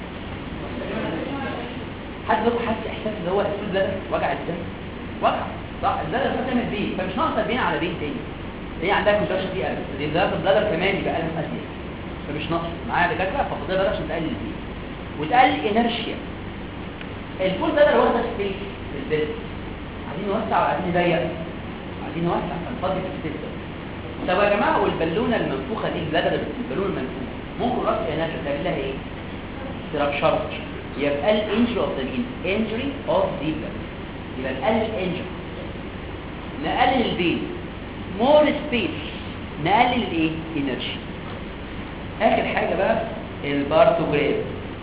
حد له حاسس احساس اللي هو الفول بلادر وجع الدم وجع صح البلادر ده تعمل بيه فمش ناقصه بين على بين تاني هي عندها كونتراكشن في قلب دي البلادر البلادر كمان يبقى قلب اسيد فمش ناقص معايا دكاتره فخدها بالك عشان تقلل بيه وتقلل انرشيا الفول بلادر واخده سبيس في البلد عايزين نوسع ولا عايزين نضيق عايزين نوسع فنفضي في السبيس ده طب يا جماعه والبالونه المنفوخه دي البلادر البالونه المنفوخه ممكن راس انرشيا تعمل لها ايه؟ ترابشرت يبقى الانجري اوف ذا مين انجري اوف ذا بلاد يبقى نقلل انجري نقلل البين مور سبيس نقلل الايه انرجي اخر حاجه بقى البارتوجرام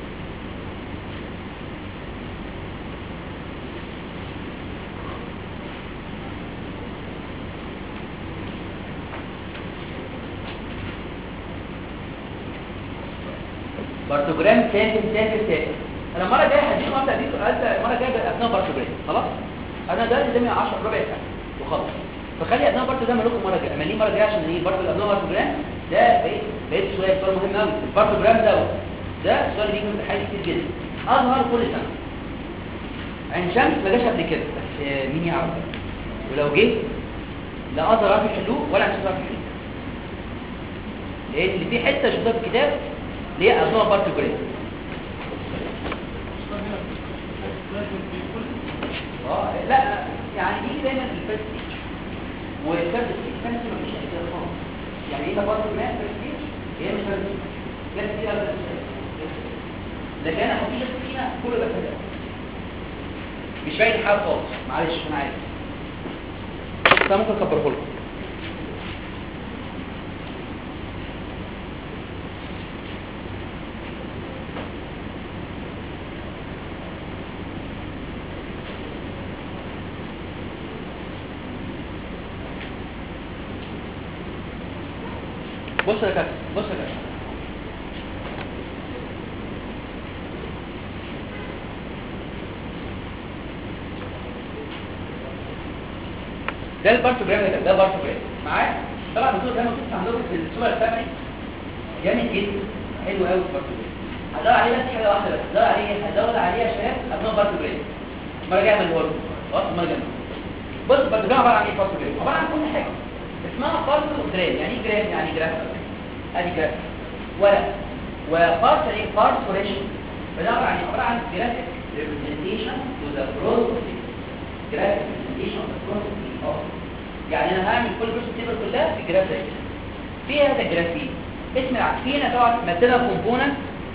بارتوجرام ساكن ساكن ساكن انا المره الجايه هديكم ابدا اديكم المره الجايه اثناء بارتوجرام خلاص انا ده قدامي 10 ربع ساعه وخلاص فخلي اثناء برضه ده ملوكم مره جايه مليه مره جايه عشان ايه برضه الاثناء بارتوجرام ده بقيت بقيت سؤال سؤال مهم قوي البارتوجرام ده ده سؤال بيجي في حاجات كتير جدا اظهر كل سنه عين شمس ما جاش قبل كده بس آه، مين يعرف ولو جه لا اظهر عارف يحلوه ولا عين شمس عارف يحلوه لان اللي فيه حته شفتها في الكتاب اللي هي اثناء بارتوجرام اه لا يعني دي دايما الفيرست ستيج والثيرد ستيج ثاني ما فيش اي كده خالص يعني ايه برضه ما فيرست ستيج هي مش فيرست ستيج لا ستيج ولا لكن انا مفيش فينا كله ده كده مش باين حاجه خالص معلش انا عارف ده ممكن اكبره لكم بص يا كابتن بص يا كابتن ده البارتوجرام ده ده بارتوجرام معايا طبعا الدكتور ده موجود عندكم في الصور الفاميلي جامد جدا حلو قوي البارتوجرام هدور عليه بس حاجه واحده بس هدور عليه هدور عليه يا شباب ابناء بارتوجرام المره الجايه من الورد خلاص المره الجايه بص البارتوجرام عباره عن ايه بارتوجرام عباره عن كل حاجه اسمها بارتوجرام يعني ايه جرام يعني جراف ادي جراف ورق وبارت ايه بارتوريشن عباره عن عباره عن جرافيك ريبريزنتيشن تو ذا بروسيس جرافيك ريبريزنتيشن اوف ذا بروسيس يعني انا هعمل كل بروسيس تيبل كلها في جراف زي كده في هذا الجراف فيه اسم العكسينه طبعا مثلها كومبوننت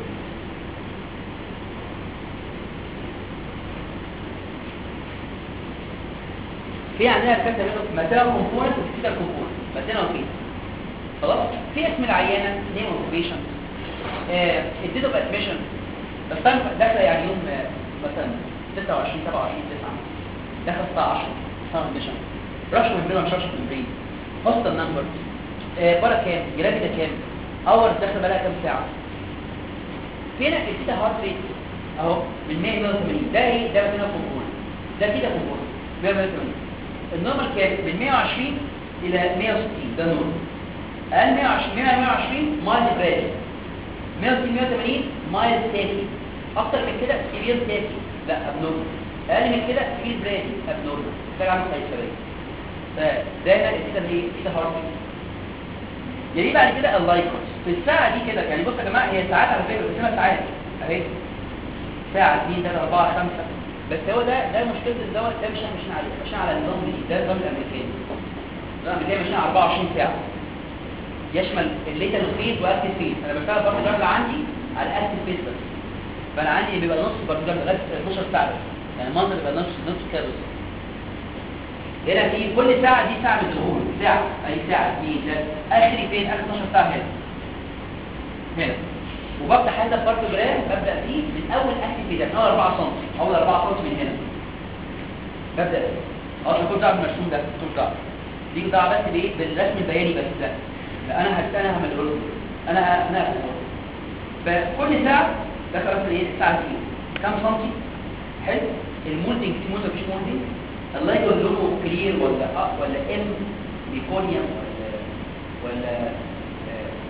في عندنا الفكره منه مثلا كومبوننت وفيتال كومبوننت مثلا وفيتال خلاص في اسم العيانه نيم اوكيبيشن الديت اوف ادميشن بس انا داخله يعني يوم آه، مثلا 26 27 9 داخل الساعه 10 ساعه ادميشن رش مهمه مش رش مهمه هوستل نمبر بره كام جرافيدا كام اور داخله بقى كام ساعه فين الكيتا هارت ريت اهو من 100 ل 180 ده ايه ده هنا كومبوننت ده كده كومبوننت 180 النورمال كام من 120 الى 160 ده نورمال اقل 120 100 120 مايل برادي 160 180 مايل تاكي اكتر من كده سيفير تاكي لا ابنورمال اقل من كده سيفير برادي ابنورمال محتاج اعمل قيصريه فدايما الكده ايه كده هارت يعني بعد كده اللايكوس في الساعه دي كده يعني بصوا يا جماعه هي ساعات على فكره بس ساعات اهي ساعه 2 3 4 5 بس هو ده ده مشكله الدواء ده مش ماشيين عليه ماشيين على النظام الجديد ده النظام الامريكاني النظام الامريكاني ماشيين على 24 ساعه يشمل الليتال فيز واكتف فيز انا بشتغل برضه اللي عندي على الاكتف فيز بس فانا عندي بيبقى نص برضه لغايه 12 ساعه بس يعني المنظر بيبقى نص نص كده بس هنا في كل ساعه دي ساعه من الدخول ساعه اي ساعه اثنين ثلاثه اخري فين اخر 12 ساعه هنا هنا وبفتح هذا البارتوجرام ببدا فيه من اول اكتف فيز من اول 4 سم اول 4 سم من هنا ببدا فيه اه مش كنت دعوه بالمرسوم ده مش دعوه دي دعوه بس بايه بالرسم البياني بس لا لا انا هست انا هعمل له انا انا فكل ساعه ده خلاص ايه الساعه دي كام سنتي حلو المولدنج في مولدنج مفيش مولدنج الله يقول لونه كلير ولا اه ولا ام ميكونيوم ولا ولا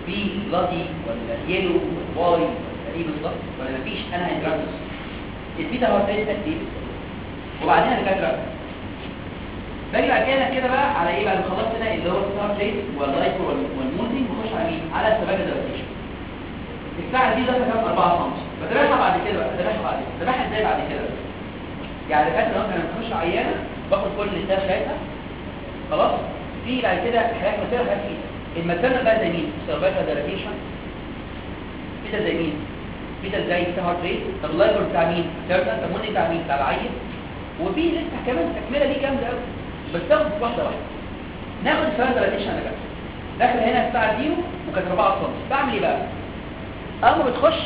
في بلادي ولا يلو ولا واي ولا ايه بالظبط ولا مفيش انا هيدراتس البيتا هارت ريت قد ايه بالظبط وبعدين انا كاتره باجي بعد كده كده بقى على ايه بعد ما خلصت هنا اللي هو البيتا هارت ريت واللايكو والمولدنج بخش على مين على السباكه دايلاتيشن الساعه دي داخله كام 4 سم بتابعها بعد كده بقى بتابعها بعد كده بتابعها ازاي بعد كده يعني كانت لو انا بخش عيانه باخد كل الداتا بتاعتها خلاص في بعد كده حاجات مثلا حاجات فيه الماتيرنال بقى زي مين سيرفايكال دايلاتيشن بيتا زي مين بيتا زي بيتا هارت ريت طب اللايبر بتاع مين ماتيرنال طب موني بتاع مين بتاع العيل وفي لسه كمان تكمله دي جامده قوي بس تاخد واحده واحده ناخد السيرفايكال دايلاتيشن انا بقى داخل هنا الساعه دي وكانت 4 سم بعمل ايه بقى اول ما بتخش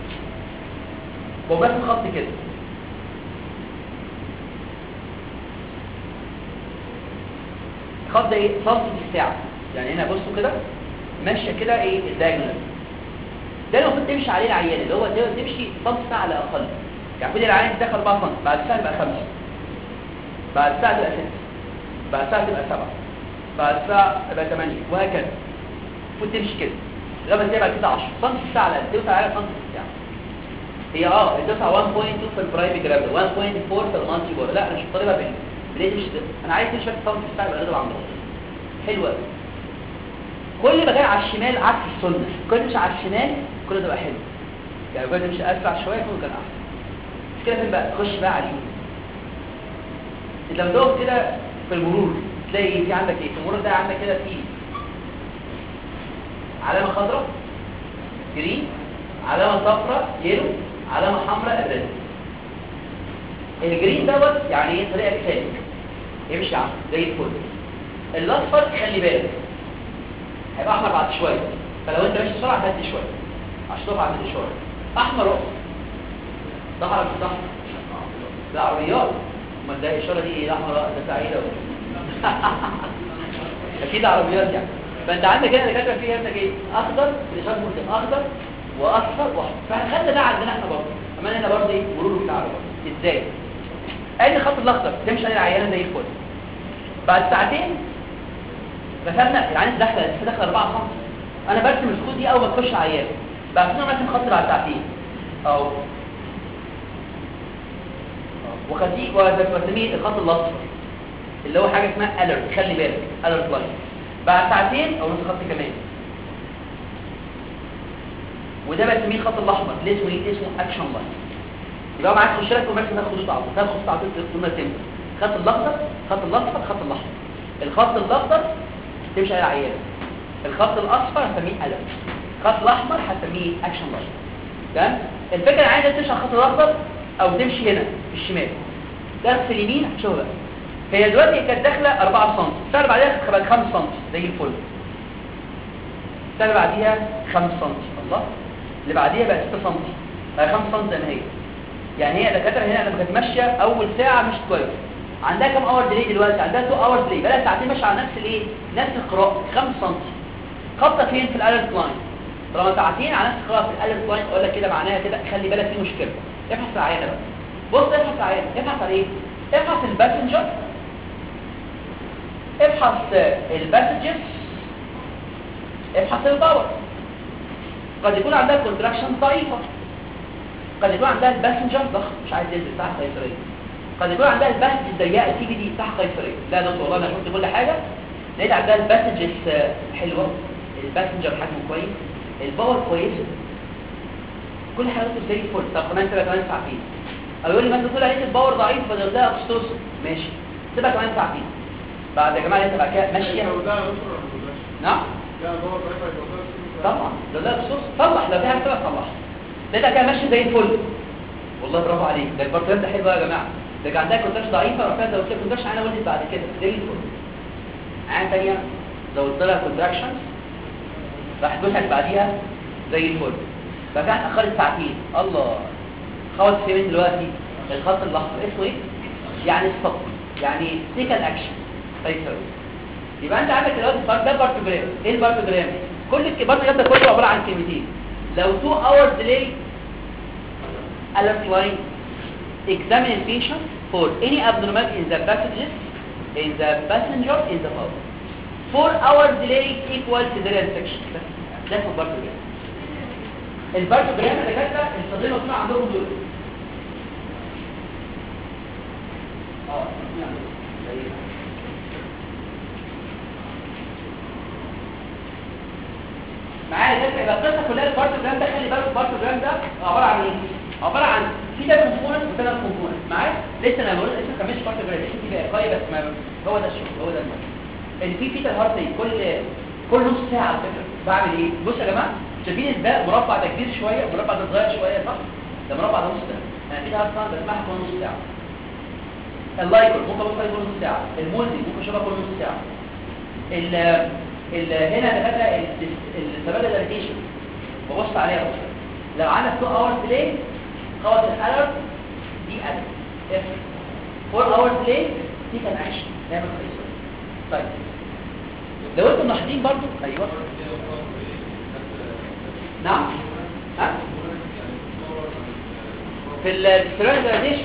وبرسم خط كده الخط ده ايه سنتي في الساعه يعني هنا بصوا كده ماشيه كده ايه الدايجونال ده المفروض تمشي عليه العيان اللي هو ده تمشي سنتي ساعه على الاقل يعني المفروض العيان يدخل 4 سم بعد ساعه يبقى 5 بعد ساعه تبقى 6 بعد ساعه تبقى 7 بعد ساعه يبقى 8 وهكذا المفروض تمشي كده لغايه ما تبقى كده 10 سم في الساعه على توسع على سم في الساعه هي اه الدفعه 1.2 في البرايفت جراب 1.4 في المالتي بور لا انا مش طالبها بال ليه مش ده انا عايز تمشي سم في الساعه يبقى عند حلوه كل ما كان على الشمال عكس السنه كل مش على الشمال كل ده بقى حلو يعني كل تمشي اسرع شويه كل كان احسن كده فين بقى تخش بقى على اليمين انت لما تقف كده في المرور تلاقي في عندك ايه في المرور ده عندك كده في علامة خضراء جرين علامة صفراء يلو علامة حمراء ريد الجرين دوت يعني ايه طريقة سالك يمشي عم زي الفل الاصفر خلي بالك هيبقى احمر بعد شوية فلو انت ماشي بسرعة هدي شوية عشان تقف عند الاشارة احمر اقف ظهرك مش ظهر ده عربيات امال ده الاشارة دي ايه احمر ده سعيدة اكيد عربيات يعني فانت عندك هنا دكاتره فيها عندك ايه اخضر الاشاره ممكن اخضر واصفر واحمر فخدنا ده عندنا احنا برضه كمان هنا برضه ايه مرور بتاع برضه ازاي ادي الخط الاخضر تمشي عليه العيانه زي الفل بعد ساعتين رسمنا العيان داخله لسه داخله 4 سم انا برسم الخطوط دي اول ما تخش عيان بعد كده برسم خط بعد ساعتين او وخديه وبسميه الخط الاصفر اللي هو حاجه اسمها الرت خلي بالك الرت لاين بعد ساعتين او نص خط كمان وده بسميه الخط الاحمر اللي اسمه ايه اسمه اكشن لاين يبقى معاك خش لك ومرسم تاخد خطوط عرض تاخد خطوط عرض ثم تمشي خط الاخضر خط الاصفر خط الاحمر الخط الاخضر تمشي على العيان الخط الاصفر هسميه الرت الخط الاحمر هسميه اكشن لاين تمام الفكره عايزه تمشي على الخط الاخضر او تمشي هنا في الشمال ده في اليمين هتشوفها بقى هي دلوقتي كانت داخله 4 سم السنه اللي بعديها بقت 5 سم زي الفل السنه اللي بعديها 5 سم الله اللي بعديها بقت 6 سم بقى 5 سم زي ما هي يعني هي دكاتره هنا لما كانت ماشيه اول ساعه مش كويس عندها كام اور ديلي دلوقتي عندها 2 اور ديلي بقى ساعتين ماشيه على نفس الايه نفس القراءه 5 سم خطه فين في الالرت لاين طالما ساعتين على نفس القراءه في الالرت لاين اقول لك كده معناها كده خلي بالك في مشكله ابحث على العيانه بقى بص ابحث على العيانه ابحث على ايه ابحث الباسنجر ابحث الباسجز ابحث الباور قد يكون عندها كونتراكشن ضعيفه قد يكون عندها الباسنجر ضخم مش عايز ينزل تحت قيصريه قد يكون عندها الباسج ضيقه تي بي دي تحت قيصريه لا ده والله انا شفت كل حاجه لقيت عندها الباسجز حلوه الباسنجر حجمه كويس الباور كويسه كل حاجاته زي الفل طب كمان تبقى كمان ساعتين او يقول لي مثلا تقول عليك الباور ضعيف فده اكستوس ماشي تبقى كمان ساعتين بعد يا جماعه انت بقى كده ماشيه نعم طبعا ده ده بصوص صلح لو في حاجه صلح ده ده كان ماشي زي الفل والله برافو عليك ده البارتنر ده حلو يا جماعه ده كان عندها كونتاش ضعيفه رفعت زودت لها كونتاش انا ولدت بعد كده زي الفل عين ثانيه زودت لها كونتراكشنز راح دوست بعديها زي الفل بقى كانت اخرت ساعتين الله خلاص فين دلوقتي الخط الاحمر اسمه ايه يعني ستوب يعني سيكل اكشن قيصري يبقى انت عندك دلوقتي ده بارتوجرام ايه البارتوجرام كل البارتوجرام ده كله عباره عن كلمتين لو 2 hours delay alert line examine the patient for any abnormality in the passages in the passenger in the house 4 hours delay equal cesarean section ده اسمه بارتوجرام البارتوجرام اللي كانت الصدرين مكتوب عندهم دول اه معايا ده يبقى القصه كلها البارتوجرام ده خلي بالك البارتوجرام ده عباره عن ايه عباره عن في ده كومبوننت وثلاث كومبوننت معايا لسه انا بقول لسه كملتش بارتوجرام لسه في بقى بس ما هو ده الشغل هو ده المهم ان في فيتا هارت كل كل نص ساعه على فكره بعمل ايه بصوا يا جماعه شايفين ده مربع ده كبير شويه المربع ده صغير شويه صح ده مربع ده نص ساعه انا في هارت بسمعها كل نص ساعه اللايكول ممكن ابص عليه كل نص ساعه المولدي ممكن اشوفها كل نص ساعه ال ال هنا دكاتره السبب الاريتيشن ببص عليها بص لو عندك 2 اورز ديلي خلاص الالرت دي اد اف 4 اورز ديلي دي كان اكشن نعمل كويس طيب لو انتم ملاحظين برضو ايوه نعم ها في الستيرويدايزيشن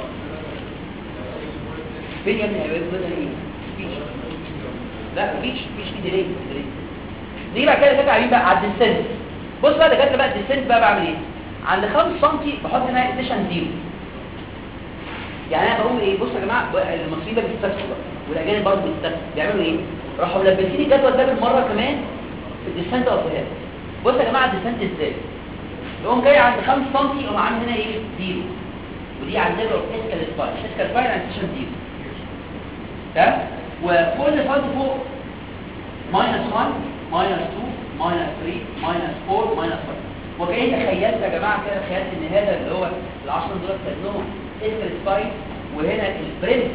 فين يا ابني هيبقى بدل ايه مفيش لا مفيش مفيش في ديلي ديلي نيجي بعد كده نرجع عايزين بقى على الديسنت بص بقى دكاتره بقى الديسنت بقى بعمل ايه عند 5 سم بحط هنا ستيشن زيرو يعني انا بقول ايه بصوا يا جماعه المصريين ده بيستسهلوا والاجانب برضه بيستسهلوا بيعملوا ايه راحوا ملبسين الجدول ده بالمره كمان في الديسنت اوف هيد بصوا يا جماعه الديسنت ازاي يقوم جاي عند 5 سم يقوم عامل هنا ايه زيرو ودي عند ليفل اوف اسكال سباين اسكال سباين عند ستيشن زيرو تمام وكل سم فوق ماينس 1 ماينس 2 ماينس 3 ماينس 4 ماينس 5 وكأن تخيلت يا جماعه كده تخيلت ان هذا اللي هو ال10 دول كانهم اسكال سباين وهنا البريد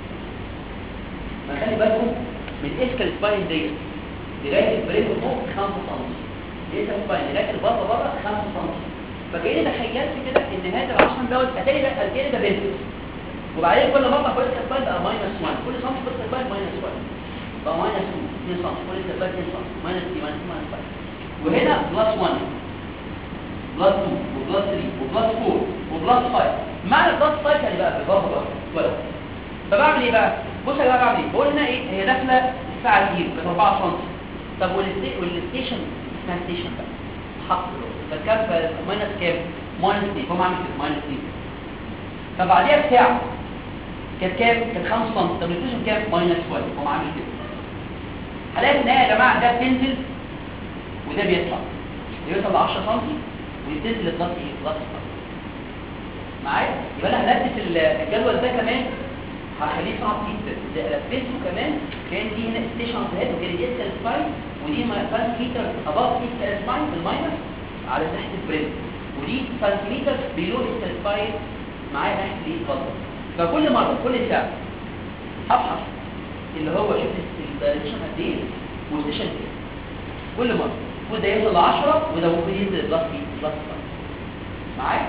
ما خلي بالكم من اسكال سباين ديت لغايه البريد فوق 5 سم الاسكال سباين لغايه البطه بره 5 سم فكأني تخيلت كده ان هذا ال10 دوت اتاري ده اتاري ده بنت وبعدين كل مره فوق اسكال سباين بقى ماينس 1 كل سم فوق اسكال سباين ماينس 1 بقى ماينس 2 2 سم كل اسكال سباين 2 سم ماينس 3 ماينس 2 ماينس 5 وهنا بلس 1 بلس 2 وبلس 3 وبلس 4 وبلس 5 معنى بلس 5 يعني بقى بالبابا بقى ولا فبعمل ايه بقى بص يا جماعه بعمل ايه بقول هنا ايه هي داخله الساعه 0 كانت 4 سم طب والستي والستيشن اسمها ستيشن بقى حط فكام ماينس كام ماينس 2 هم عامل كده ماينس 2 فبعديها بساعه كانت كام كانت 5 سم طب الستيشن كام ماينس 1 هم عامل كده هلاقي في النهايه يا جماعه ده بتنزل وده بيطلع يوصل ل 10 سم ويبتدي للضغط ايه ضغط معايا يبقى انا هلبس الجدول ده كمان هخليه صعب جدا ده البسه كمان كان دي هنا ستيشن هيد وكان دي اسكال سباين ودي سنتيمتر اباف اسكال سباين في الماينس على ناحيه البريد ودي سنتيمتر بيلو اسكال سباين معايا ناحيه الايه اتفضل فكل مره كل ساعه ابحث اللي هو شوف الدايركشن قد ايه والستيشن ايه كل مره وده يوصل ل 10 وده ممكن ينزل بلس بي بلس معايا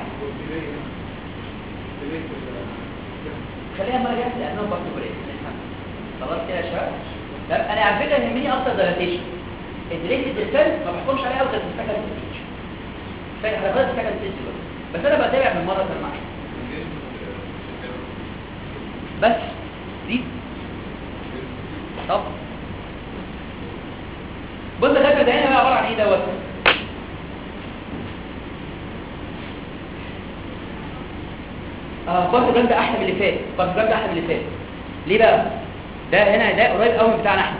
خليها مره جايه لانه برضه بريك خلاص كده يا شباب طب انا على فكره يهمني اكتر دايلاتيشن الدريت الديستنس ما بحكمش عليها غير في السكند ستيج فاكر احنا خدنا السكند ستيج بس انا بتابع من مره كمان معاك بس دي طب بص ده ده هنا بقى عباره عن ايه دوت اه بارت ده احلى من اللي فات بارت ده احلى من اللي فات ليه بقى ده هنا ده قريب قوي من بتاعنا احنا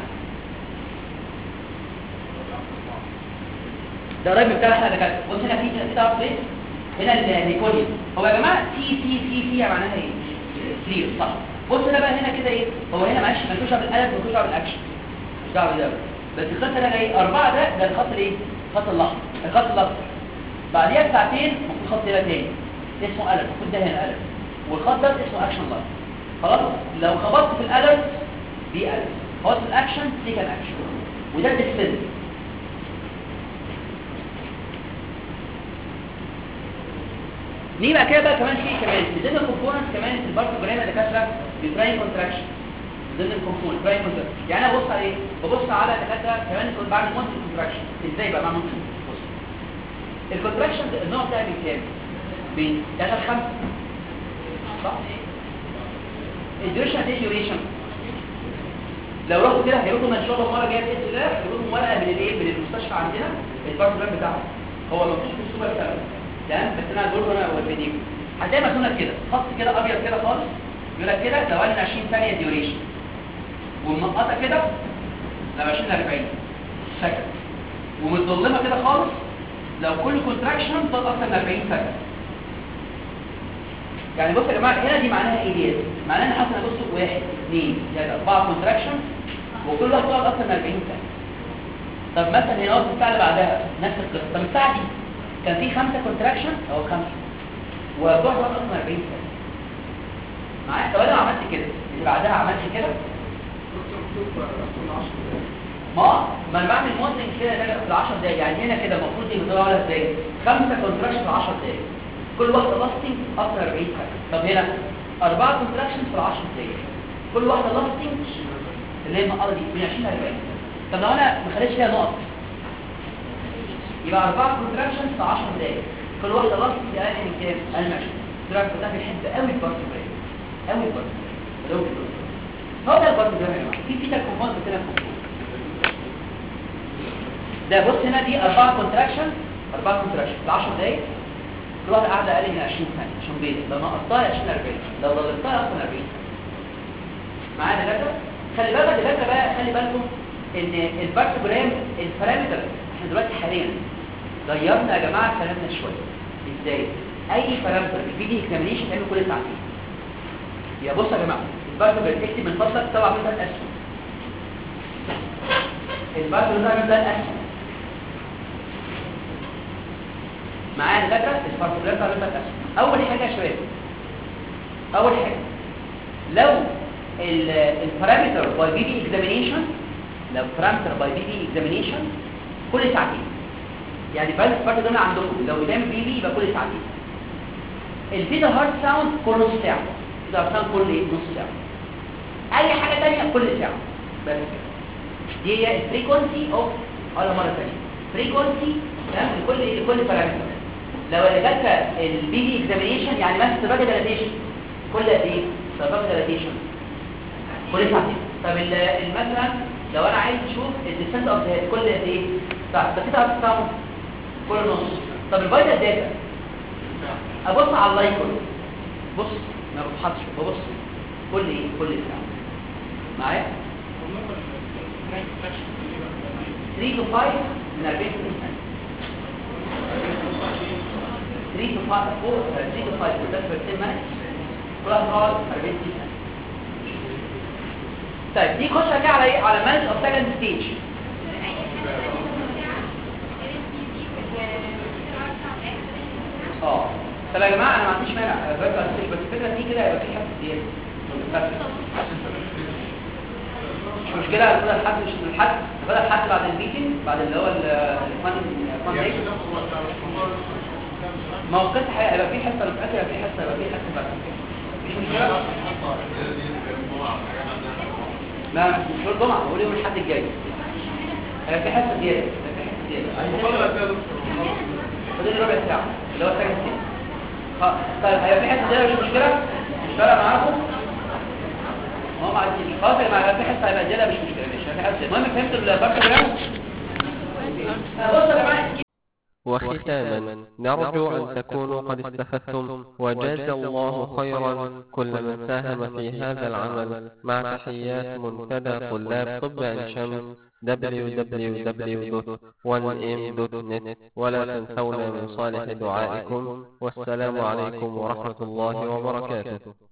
ده قريب من بتاعنا احنا ده كده بص هنا في في تعرف ايه هنا النيكوليا هو يا جماعه سي سي سي سي معناها ايه كلير صح بص هنا بقى هنا كده ايه هو هنا معلش ما تكونش بالقلم ما تكونش بالاكشن مش دعوه ده بس الخط هنا ايه أربعة ده ده الخط الايه الخط الاحمر الخط الاصفر بعديها بساعتين ممكن خط هنا تاني اسمه قلم المفروض ده هنا قلم والخط ده اسمه اكشن لاين خلاص لو خبطت في القلم دي قلم خبطت في الاكشن دي كان اكشن وده الديسبنس نيجي بقى كده بقى كمان في كمان من ضمن الكومبوننتس كمان في البارتوجرام اللي كاتبه بالبراين كونتراكشن ضمن الكومبوننت براين كونتراكشن يعني انا ببص على ايه ببص على دكاتره كمان كنت بعمل مونتي كونتراكشن ازاي بقى بعمل مونتي بص الكونتراكشن النوع بتاعي من كام بين 3 ل 5 صح الديوريشن دي ديوريشن لو رحتوا كده هيردوا ان شاء الله المره الجايه باذن الله هيردوا ورقه من الايه من المستشفى عندنا البارت بتاعهم هو مكتوب في السوبر كامل تمام بس انا هقول انا والفيديو هتلاقي مرسومه كده خط كده ابيض كده خالص يقول لك كده لو انا 20 ثانيه ديوريشن ومنقطه كده لو 20 ل 40 سكند ومتظلمه كده خالص لو كل كونتراكشن بتقعد اكتر من 40 سكند يعني بصوا يا جماعه هنا دي معناها ايه ديت معناها ان حصل بصوا واحد اثنين ثلاثه اربعه كونتراكشن وكل واحد بتقعد اكتر من 40 ثانيه طب مثلا هنا وقت الساعه اللي بعدها نفس القصه طب الساعه دي كان في خمسه كونتراكشن او خمسه وبتقعد وقت اكتر من 40 ثانيه معايا طب انا لو عملت كده اللي بعدها عملت كده ما ما انا بعمل موديلنج كده ده في 10 دقايق يعني هنا كده المفروض دي بتطلع ولا ازاي خمسه كونتراكشن في 10 دقايق كل واحده لاستنج اكتر 40 سكند طب هنا اربعه كونتراكشن في 10 دقايق كل واحده لاستنج اللي هي المقاره دي من 20 ل 40 طب لو انا ما خليتش فيها نقط يبقى اربعه كونتراكشن في 10 دقايق كل واحده لاستنج اقل من كام اقل من 20 دلوقتي ده بيحب قوي البارت بريك قوي البارت بريك هو ده البارت بريك يا جماعه في فيتا كومباوند كده كومباوند ده بص هنا دي أربعة كونتراكشن أربعة كونتراكشن في 10 دقايق كل واحدة قاعدة أقل من 20 ثانية عشان بيضة لو نقصتها 20 40 لو ضغطتها أكتر من 40 معايا دكاترة خلي بالك دكاترة بقى خلي بالكم إن البارتوجرام البارامتر إحنا دلوقتي حاليا غيرنا يا جماعة كلامنا شوية إزاي؟ أي بارامتر بيجي اكزامينيشن تعمل كل ساعتين يا بص يا جماعة البارتوجرام اكتب من فضلك طبعا مثلا أسهم البارتوجرام ده الأسهم معايا دكاتره البارتوجرام بتاع الاسم اول حاجه يا شباب اول حاجه لو البارامتر باي بي بي اكزامينيشن لو بارامتر باي بي بي اكزامينيشن كل ساعتين يعني بس البارتوجرام عندكم لو بتعمل بي بي يبقى كل ساعتين الفيدا هارت ساوند كل نص ساعه الفيدا هارت ساوند كل ايه نص ساعه اي حاجه ثانيه كل ساعه بس كده دي هي الفريكونسي اوف ولا مره ثانيه فريكونسي تمام لكل لكل بارامتر لو اللي جت البي دي اكزامينيشن يعني مثلا سيرفاكال ديلاتيشن كل قد ايه سيرفاكال ديلاتيشن كل ساعتين طب مثلا لو انا عايز اشوف الديسنت اوف ذا كل قد ايه ساعه ده كده هتستعمل كل نص طب الفايتال داتا ابص على اللايكون بص ما بتحطش ببص كل ايه كل ساعه معايا 3 to 5 من 40 ثانيه 3 to 5 4 3 to 5 ده في 10 minutes كل واحد 40 ثانيه طيب دي خش كده على ايه على مانج اوف سكند ستيج اه طب يا جماعه انا ما عنديش مانع برجع ستيج بس الفكره دي كده يبقى في حد زياده مش مشكله بدل الحد مش من الحد بدل الحد بعد الميتنج بعد اللي هو الفان فان ما هو كده هيبقى في حصه انا فاكر في حصه يبقى في حصه بعد مش مشكله لا مش يوم الجمعه هو يوم الاحد الجاي هيبقى في حصه زياده هيبقى في حصه زياده فاضل ربع ساعه اللي هو ساعه طيب هيبقى في حصه زياده مش مشكله مش فارقه معاكم هو مع الدين خلاص يا جماعه في حصه هيبقى زياده مش مشكله مش في حصه المهم فهمتوا البارتوجرام بصوا يا جماعه وختاما نرجو أن تكونوا قد استفدتم وجاز الله خيرا كل من ساهم في هذا العمل مع تحيات منتدى طلاب طب عين شمس www.1m.net ولا تنسونا من صالح دعائكم والسلام عليكم ورحمة الله وبركاته